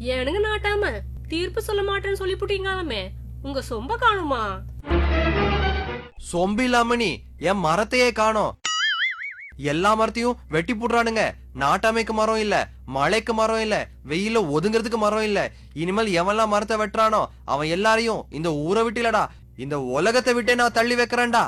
ஏனுங்க நாட்டாம தீர்ப்பு சொல்ல மாட்டேன்னு சொல்லி புட்டீங்களாமே உங்க சொம்ப காணுமா சொம்பு இல்லாம நீ என் மரத்தையே காணோம் எல்லா மரத்தையும் வெட்டி போடுறானுங்க நாட்டாமைக்கு மரம் இல்ல மழைக்கு மரம் இல்ல வெயில ஒதுங்கிறதுக்கு மரம் இல்ல இனிமேல் எவன்லாம் மரத்தை வெட்டுறானோ அவன் எல்லாரையும் இந்த ஊரை விட்டு இல்லடா இந்த உலகத்தை விட்டே நான் தள்ளி வைக்கிறேன்டா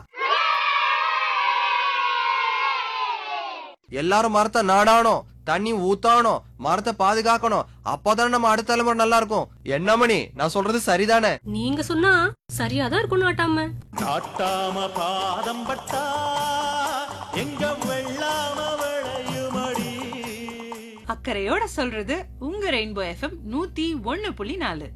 எல்லாரும் மரத்தை நாடானோம் தண்ணி ஊத்தானோம் மரத்தை பாதுகாக்கணும் அப்பதானே நம்ம அடுத்த தலைமுறை நல்லா இருக்கும் என்ன மணி நான் சொல்றது சரிதானே நீங்க சொன்னா சரியாதான் இருக்கும் நாட்டாம நாட்டாம பாதம் பட்டா எங்க வெள்ளாம விளையுமடி அக்கறையோட சொல்றது உங்க ரெயின்போ எஃப்எம் நூத்தி ஒண்ணு புள்ளி நாலு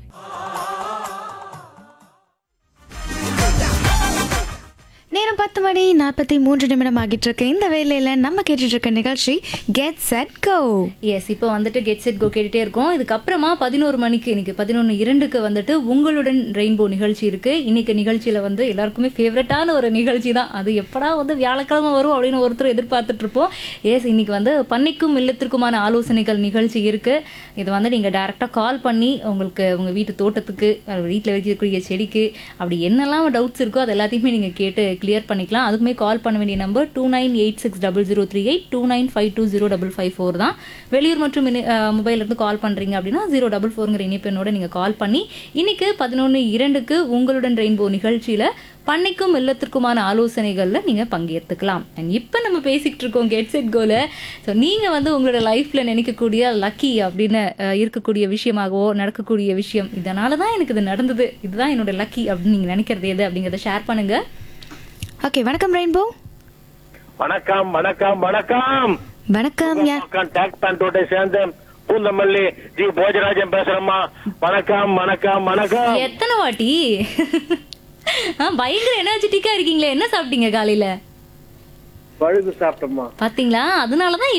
நேரம் பத்து மணி நாற்பத்தி மூன்று நிமிடம் ஆகிட்டு இருக்கு இந்த வேலையில நம்ம கேட்டுட்டு இருக்க நிகழ்ச்சி கெட் செட் கோ எஸ் இப்போ வந்துட்டு கெட் செட் கோ கேட்டுட்டே இருக்கோம் இதுக்கப்புறமா பதினோரு மணிக்கு இன்னைக்கு பதினொன்று இரண்டுக்கு வந்துட்டு உங்களுடன் ரெயின்போ நிகழ்ச்சி இருக்கு இன்னைக்கு நிகழ்ச்சியில வந்து எல்லாருக்குமே ஃபேவரட்டான ஒரு நிகழ்ச்சி தான் அது எப்படா வந்து வியாழக்கிழமை வரும் அப்படின்னு ஒருத்தர் எதிர்பார்த்துட்டு இருப்போம் எஸ் இன்னைக்கு வந்து பண்ணைக்கும் இல்லத்திற்குமான ஆலோசனைகள் நிகழ்ச்சி இருக்கு இது வந்து நீங்க டைரக்டா கால் பண்ணி உங்களுக்கு உங்க வீட்டு தோட்டத்துக்கு வீட்டில் வைக்கக்கூடிய செடிக்கு அப்படி என்னெல்லாம் டவுட்ஸ் இருக்கோ அது எல்லாத்தையுமே நீங்க கேட்டு கிளியர் பண்ணிக்கலாம் அதுக்குமே கால் பண்ண வேண்டிய number two nine eight six double zero three eight two nine five two zero double five four தான் வெளியூர் மற்றும் மொபைல் இருந்து கால் பண்றீங்க அப்படின்னா ஜீரோ டபுள் ஃபோருங்கிற இணைப்பெண்ணோட நீங்க கால் பண்ணி இன்னைக்கு பதினொன்று இரண்டுக்கு உங்களுடன் ரெயின்போ நிகழ்ச்சியில பண்ணைக்கும் இல்லத்திற்குமான ஆலோசனைகள்ல நீங்க பங்கேற்றுக்கலாம் அண்ட் இப்போ நம்ம பேசிக்கிட்டு இருக்கோம் கெட் செட் கோல ஸோ நீங்க வந்து உங்களோட லைஃப்ல நினைக்கக்கூடிய லக்கி அப்படின்னு அஹ், இருக்கக்கூடிய விஷயமாகவோ நடக்கக்கூடிய விஷயம் இதனால தான் எனக்கு இது நடந்தது இதுதான் என்னோட லக்கி அப்படின்னு நீங்க நினைக்கிறது எது அப்படிங்கிறத ஷேர் பண்ணுங்க ஓகே வணக்கம் ரெயின்போ வணக்கம் வணக்கம் வணக்கம் வணக்கம் யா வணக்கம் டேக் பேண்டோட சேர்ந்து பூந்தமல்லி ஜி போஜராஜன் பேசுறேம்மா வணக்கம் வணக்கம் வணக்கம் எத்தனை வாட்டி ஆ, பயங்கர எனர்ஜெட்டிக்கா இருக்கீங்களே என்ன சாப்பிட்டீங்க காலையில பழுது சாப்பிட்டோம்மா பாத்தீங்களா அதனாலதான்